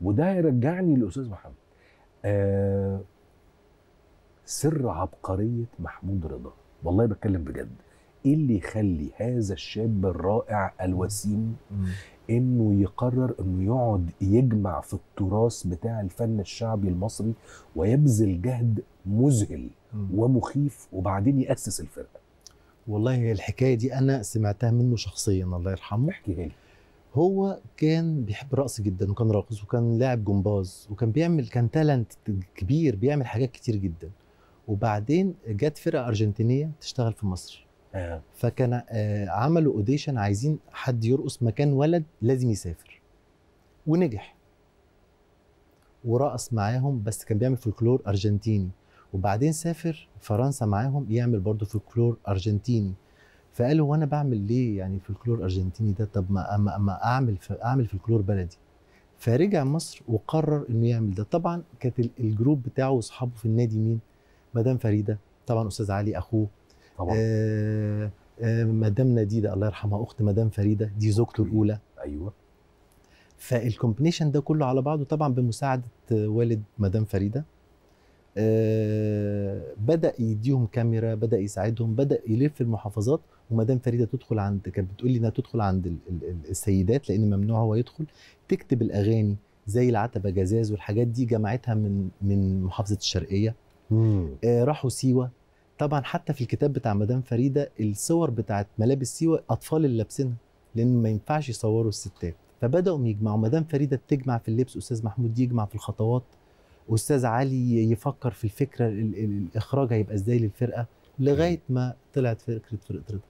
وده يرجعني لاستاذ محمد آه سر عبقريه محمود رضا والله بتكلم بجد ايه اللي يخلي هذا الشاب الرائع الوسيم انه يقرر انه يقعد يجمع في التراث بتاع الفن الشعبي المصري ويبذل جهد مذهل ومخيف وبعدين ياسس الفرقه والله هي الحكايه دي انا سمعتها منه شخصيا الله يرحمه احكيها لي هو كان بيحب الرقص جدا وكان راقص وكان لاعب جمباز وكان بيعمل كان تالنت كبير بيعمل حاجات كتير جدا وبعدين جت فرقه ارجنتينيه تشتغل في مصر آه. فكان آه، عملوا اوديشن عايزين حد يرقص مكان ولد لازم يسافر ونجح ورقص معاهم بس كان بيعمل فولكلور ارجنتيني وبعدين سافر فرنسا معاهم يعمل برضه فولكلور ارجنتيني فقالوا وانا بعمل ليه يعني فولكلور ارجنتيني ده طب ما اما اما اعمل اعمل فولكلور بلدي فرجع مصر وقرر انه يعمل ده طبعا كانت ال- الجروب بتاعه واصحابه في النادي مين مدام فريده طبعا استاذ علي اخوه طبعا آه آه مدام نديده الله يرحمها اخت مدام فريده دي زوجته الاولى ايوه فالكومبينيشن ده كله على بعضه طبعا بمساعده آه، والد مدام فريده آه بدا يديهم كاميرا بدا يساعدهم بدا يلف المحافظات ومدام فريده تدخل عند كانت بتقول لي انها تدخل عند ال- ال- ال- السيدات لان ممنوع هو يدخل تكتب الاغاني زي العتبه جزاز والحاجات دي جمعتها من من محافظه الشرقيه مم. آه، راحوا سيوه طبعا حتى في الكتاب بتاع مدام فريده الصور بتاعت ملابس سيوه اطفال اللي لابسينها لان ما ينفعش يصوروا الستات فبداوا يجمعوا مدام فريده تجمع في اللبس استاذ محمود يجمع في الخطوات استاذ علي يفكر في الفكره ال- ال- الاخراج هيبقى ازاي للفرقه لغايه ما طلعت فكره فرقه رضا